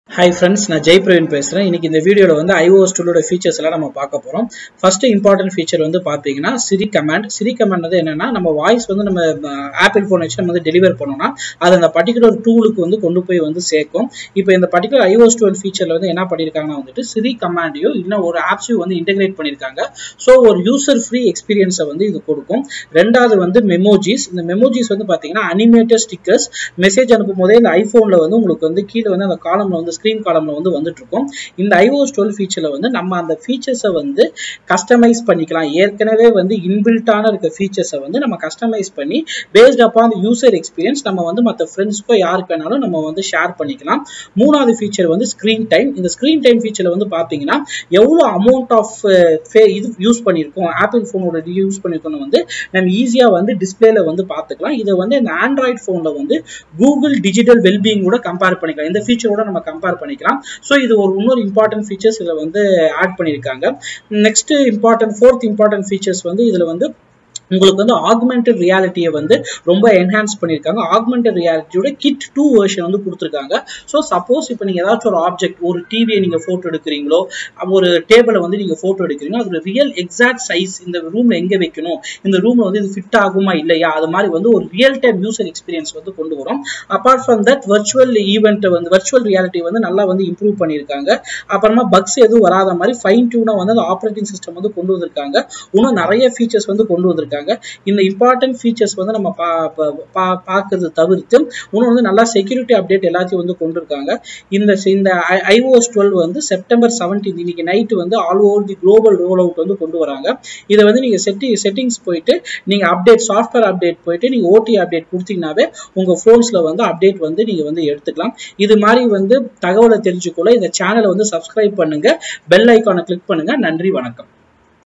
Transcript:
hi friends நான் ஜெய் பிரவீன் பேசுகிறேன் இன்னைக்கு இந்த வீடியோவில் வந்து iOS டூலோட ஃபீச்சர்ஸ் எல்லாம் நம்ம பார்க்க போகிறோம் ஃபர்ஸ்ட் இம்பார்ட்டன்ட் ஃபீச்சர் வந்து பார்த்தீங்கன்னா சிரி கமாண்ட் சிரி கமாண்ட் வந்து என்னன்னா நம்ம வாய்ஸ் வந்து நம்ம ஆப்பிள் ஃபோன் வச்சு நம்ம வந்து டெலிவர் பண்ணோம்னா அது அந்த பர்டிகுலர் டூலுக்கு வந்து கொண்டு போய் வந்து சேர்க்கும் இப்போ இந்த பர்டிகுலர் iOS டுவெல் ஃபீச்சரில் வந்து என்ன பண்ணியிருக்காங்கன்னா வந்துட்டு சிரி கமாண்டையும் இன்னும் ஒரு ஆப்ஸையும் வந்து இன்டெகிரேட் பண்ணியிருக்காங்க ஸோ ஒரு யூசர் ஃப்ரீ எக்ஸ்பீரியன்ஸை வந்து இது கொடுக்கும் ரெண்டாவது வந்து மெமோஜிஸ் இந்த மெமோஜிஸ் வந்து பார்த்தீங்கன்னா அனிமேட்டட் ஸ்டிக்கர்ஸ் மெசேஜ் அனுப்பும் போதே இந்த ஐஃபோனில் வந்து உங்களுக்கு வந்து கீழே வந்து அந்த காலமில் வந்து ஸ்க்ரீன் காலமில் வந்து வந்துட்டு இருக்கும் இந்த iOS டுவெல் ஃபீச்சரில் வந்து நம்ம அந்த ஃபீச்சர்ஸை வந்து கஸ்டமைஸ் பண்ணிக்கலாம் ஏற்கனவே வந்து இன்பில்ட்டான இருக்க ஃபீச்சர்ஸை வந்து நம்ம கஸ்டமைஸ் பண்ணி பேஸ்ட் அப்பான் யூசர் எக்ஸ்பீரியன்ஸ் நம்ம வந்து மற்ற ஃப்ரெண்ட்ஸ்க்கோ யாருக்கு வேணாலும் நம்ம வந்து ஷேர் பண்ணிக்கலாம் மூணாவது ஃபீச்சர் வந்து ஸ்க்ரீன் டைம் இந்த ஸ்க்ரீன் டைம் ஃபீச்சரில் வந்து பார்த்தீங்கன்னா எவ்வளோ அமௌண்ட் ஆஃப் இது யூஸ் பண்ணியிருக்கோம் ஆப்பிள் ஃபோனோட யூஸ் பண்ணியிருக்கோம்னு வந்து நம்ம ஈஸியாக வந்து டிஸ்பிளேல வந்து பார்த்துக்கலாம் இதை வந்து இந்த ஆண்ட்ராய்ட் ஃபோனில் வந்து கூகுள் டிஜிட்டல் வெல்பீயிங் கூட கம்பேர் பண்ணிக்கலாம் இந்த ஃபீச்சரோட நம்ம கம்பேர் பண்ணிக்கலாம் ஸோ இது ஒரு இன்னொரு இம்பார்ட்டன்ட் ஃபீச்சர்ஸ் இதில் வந்து ஆட் பண்ணியிருக்காங்க next important fourth important features வந்து இதில் வந்து உங்களுக்கு வந்து ஆக்மெண்டட் ரியாலிட்டியை வந்து ரொம்ப என்ஹான்ஸ் பண்ணியிருக்காங்க ஆக்மெண்டட் ரியாலிட்டியோட கிட் டூ வெர்ஷன் வந்து கொடுத்துருக்காங்க ஸோ சப்போஸ் இப்போ நீங்கள் ஏதாச்சும் ஒரு ஆப்ஜெக்ட் ஒரு டிவியை நீங்கள் ஃபோட்டோ எடுக்கிறீங்களோ ஒரு டேபிளை வந்து நீங்கள் ஃபோட்டோ எடுக்கிறீங்களோ அது ரியல் எக்ஸாக்ட் சைஸ் இந்த ரூமில் எங்கே வைக்கணும் இந்த ரூமில் வந்து இது ஃபிட் ஆகுமா இல்லையா அது மாதிரி வந்து ஒரு ரியல் டைம் யூசர் எக்ஸ்பீரியன்ஸ் வந்து கொண்டு வரும் அப்பார்ட் ஃப்ரம் தட் வர்ச்சுவல் ஈவெண்ட்டை வந்து வர்ச்சுவல் ரியாலிட்டி வந்து நல்லா வந்து இம்ப்ரூவ் பண்ணியிருக்காங்க அப்புறமா பக்ஸ் எதுவும் வராத மாதிரி ஃபைன் டியூனாக வந்து அந்த ஆப்ரேட்டிங் சிஸ்டம் வந்து கொண்டு வந்திருக்காங்க இன்னும் நிறைய ஃபீச்சர்ஸ் வந்து கொண்டு வந்திருக்காங்க இந்த இம்பார்ட்டன்ட் ஃபீச்சர்ஸ் வந்து நம்ம பா பார்க்கறது தவிர்த்து இன்னும் வந்து நல்லா செக்யூரிட்டி அப்டேட் எல்லாத்தையும் வந்து கொண்டு இருக்காங்க இந்த இந்த ஐஓஎஸ் டுவெல் வந்து செப்டம்பர் செவன்டீன் இன்னைக்கு நைட்டு வந்து all over the global roll out வந்து கொண்டு வராங்க இதை வந்து நீங்கள் செட்டி செட்டிங்ஸ் போயிட்டு நீங்கள் அப்டேட் சாஃப்ட்வேர் அப்டேட் போயிட்டு நீங்கள் ஓடி அப்டேட் கொடுத்தீங்கன்னாவே உங்கள் ஃபோன்ஸில் வந்து அப்டேட் வந்து நீங்கள் வந்து எடுத்துக்கலாம் இது மாதிரி வந்து தகவலை தெரிஞ்சுக்கொள்ள இந்த சேனலை வந்து சப்ஸ்கிரைப் பண்ணுங்க பெல் ஐக்கானை கிளிக் பண்ணுங்க நன்றி வணக்கம்